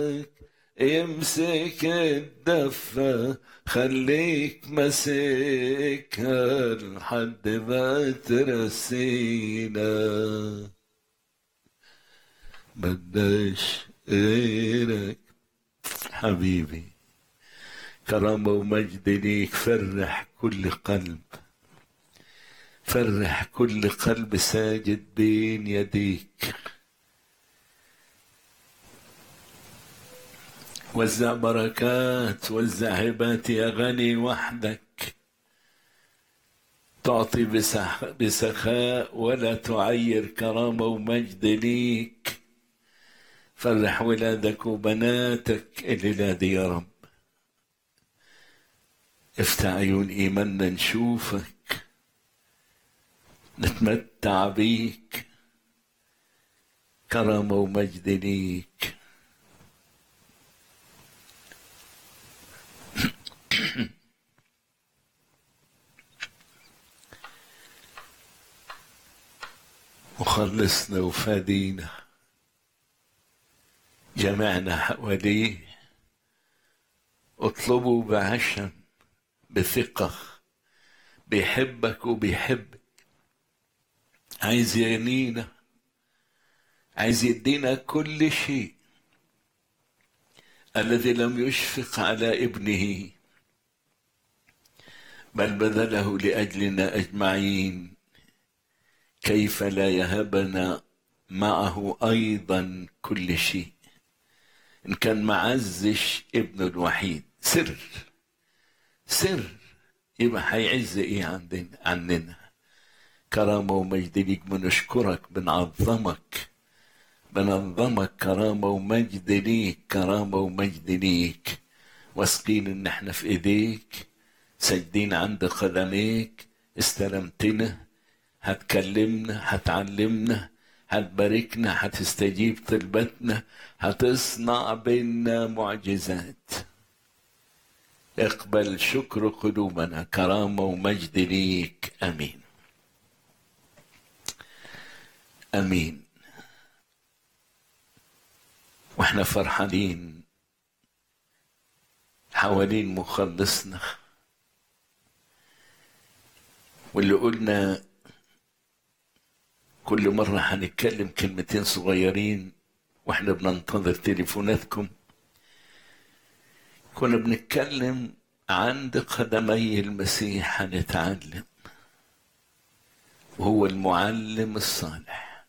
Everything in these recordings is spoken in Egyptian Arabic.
امسك الدفة خليك ماسكها لحد ما ترسينا بداش غيرك حبيبي كرامة ومجد ليك فرح كل قلب فرح كل قلب ساجد بين يديك وزع بركات وزع هبات يا غني وحدك تعطي بسح بسخاء ولا تعير كرامة ومجد ليك فرح ولادك وبناتك الليلة دي يا رب افتح عيون إيماننا نشوفك نتمتع بيك كرامة ومجد ليك مخلصنا وفادينا جمعنا حواليه اطلبوا بعشم بثقة بيحبك وبيحبك عايز يغنينا عايز يدينا كل شيء الذي لم يشفق على ابنه بل بذله لأجلنا أجمعين كيف لا يهبنا معه أيضا كل شيء إن كان معزش ابنه الوحيد سر سر يبقى هيعز ايه عندنا عننا كرامة ومجد ليك بنشكرك بنعظمك بنظمك كرامة ومجد ليك كرامة ومجد ليك واثقين ان احنا في ايديك ساجدين عند قدميك استلمتنا هتكلمنا هتعلمنا هتباركنا هتستجيب طلبتنا هتصنع بينا معجزات اقبل شكر قلوبنا كرامة ومجد ليك أمين أمين واحنا فرحانين حوالين مخلصنا واللي قلنا كل مرة هنتكلم كلمتين صغيرين واحنا بننتظر تليفوناتكم كنا بنتكلم عند قدمي المسيح هنتعلم وهو المعلم الصالح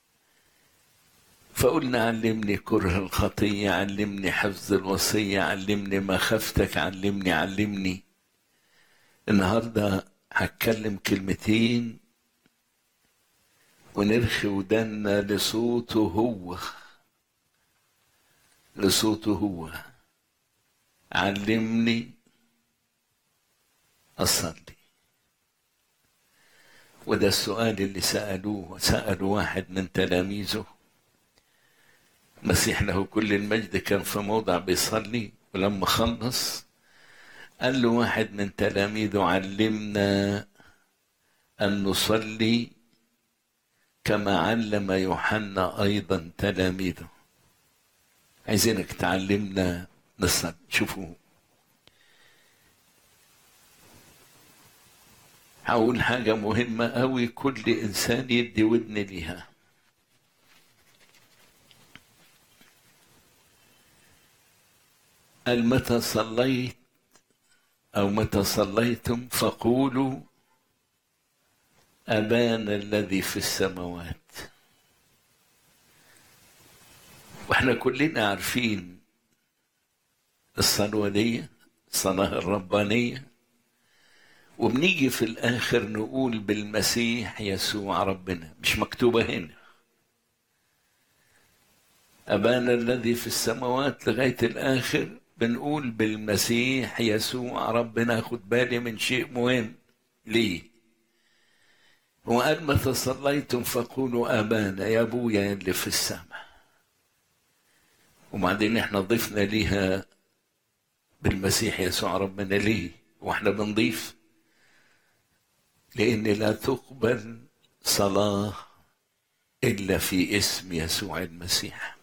فقلنا علمني كره الخطية علمني حفظ الوصية علمني مخافتك علمني علمني النهاردة هتكلم كلمتين ونرخي ودنا لصوته هو لصوته هو علمني أصلي وده السؤال اللي سألوه سألوا واحد من تلاميذه مسيح له كل المجد كان في موضع بيصلي ولما خلص قال له واحد من تلاميذه علمنا أن نصلي كما علم يوحنا أيضا تلاميذه عايزينك تعلمنا نصلي شوفوا هقول حاجة مهمة أوي كل إنسان يدي ودن ليها قال متى صليت أو متى صليتم فقولوا أبانا الذي في السماوات واحنا كلنا عارفين الصلوة دي الصلاة الربانية وبنيجي في الآخر نقول بالمسيح يسوع ربنا مش مكتوبة هنا أبانا الذي في السماوات لغاية الآخر بنقول بالمسيح يسوع ربنا خد بالي من شيء مهم ليه هو قال متى صليتم فقولوا أبانا يا أبويا اللي في السماء وبعدين احنا ضفنا ليها بالمسيح يسوع ربنا ليه واحنا بنضيف لأن لا تقبل صلاة إلا في اسم يسوع المسيح